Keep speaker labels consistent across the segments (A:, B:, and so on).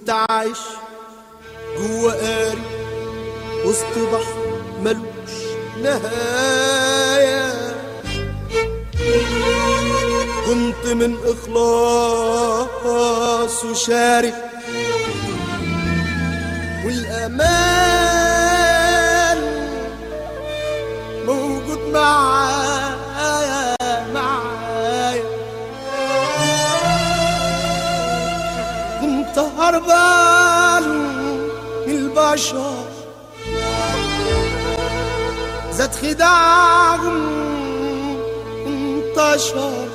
A: كنت عايش جوا قاري وسط بحر ملوش نهاية كنت من إخلاص وشارك والأمان موجود معايا معايا كنت هربان من البشر زاد خداعهم انتشر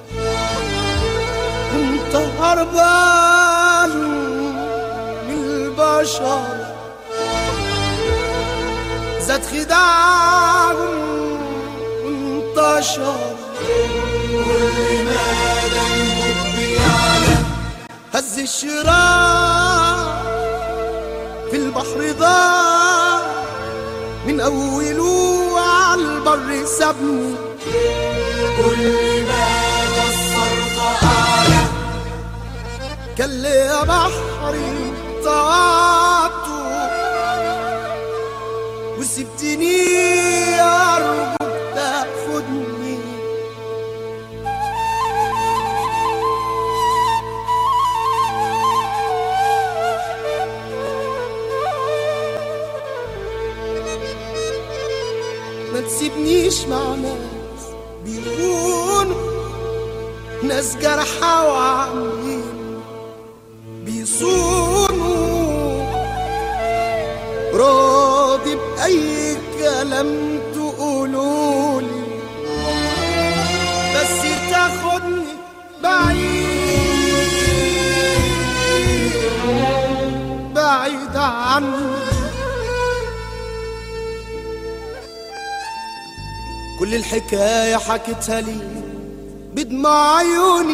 A: كنت هربان من البشر زاد خداعهم انتشر كل ما هز الشراع في البحر ضاع من أوله على البر سابني
B: كل ما بصرت أعلى
A: كان لي يا بحري طاعته وسبتني أرجوك تاخدني ما تسيبنيش مع ناس بيخونوا ناس جرحى وعاملين بيصونوا راضي بأي كلام تقولولي بس تاخدني بعيد بعيد عني كل الحكاية حكيتها لي بدمع عيوني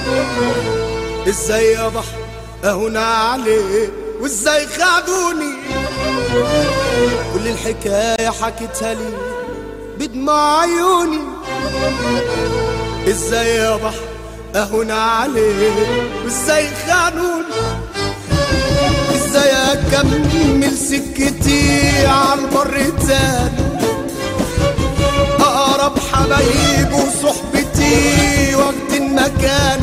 A: ازاي يا بحر اهون عليه وازاي خدوني كل الحكاية حكيتها لي بدمع عيوني ازاي يا بحر اهون عليه وازاي خانوني ازاي اكمل سكتي على البر تاني اقرب حبايب وصحبتي وقت المكان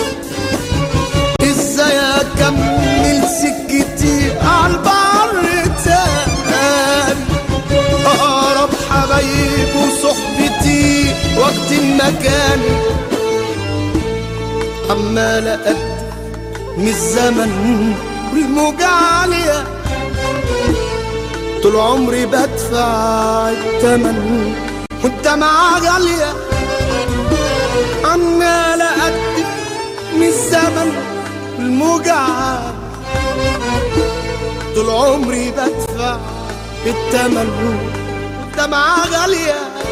A: ازاي اكمل سكتي على البر تاني اقرب حبايب وصحبتي وقت المكان عمال اقدم من الزمن والموجة عالية طول عمري بدفع التمن والدمعة غالية عمال أقدم من الزمن والموجة عالية طول عمري بدفع التمن والدمعة غالية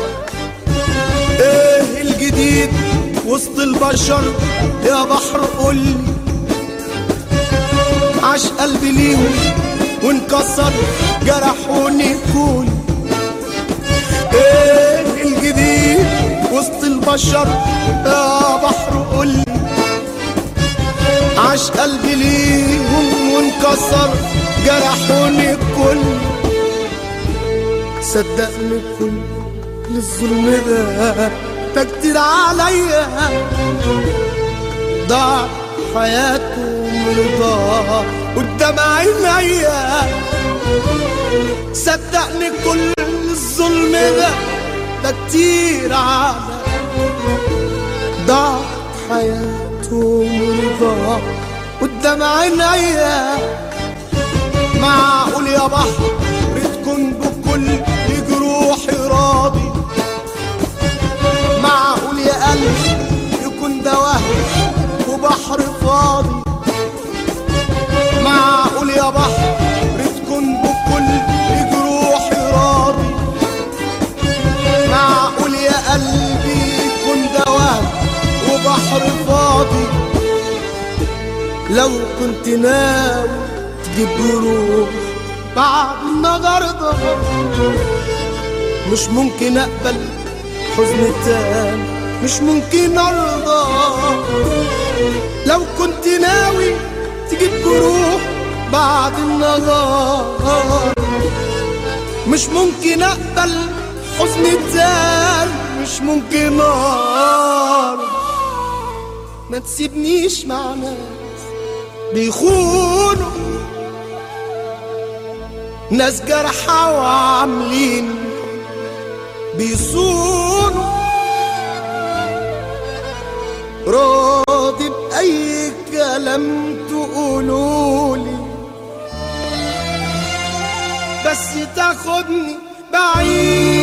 A: ايه الجديد وسط البشر يا بحر قولي عاش قلبي ليهم وانكسر جرحوني كل ايه الجديد وسط البشر يا بحر قولي عاش قلبي ليهم وانكسر جرحوني كل صدقني كل الظلم ده ده كتير عليا ضاع حياته مرضى قدام عينيا صدقني كل الظلم ده ده كتير على ضاع حياته مرضى قدام عينيا معقول يا بحر تكون بكل جروحي راضي معقول يا قلبي يكون ده وهم وبحر فاضي معقول يا بحر تكون بكل جروحي راضي معقول يا قلبي يكون ده وهم وبحر فاضي لو كنت ناوي تجيب جروح بعد النهارده مش ممكن اقبل حزن تاني مش ممكن ارضى لو كنت ناوي تجيب جروح بعد النهار مش ممكن اقبل حزن تاني مش ممكن نار ما تسيبنيش مع ناس بيخونوا ناس جرحى وعاملين بيصونوا راضي بأي كلام تقولولي بس تاخدني بعيد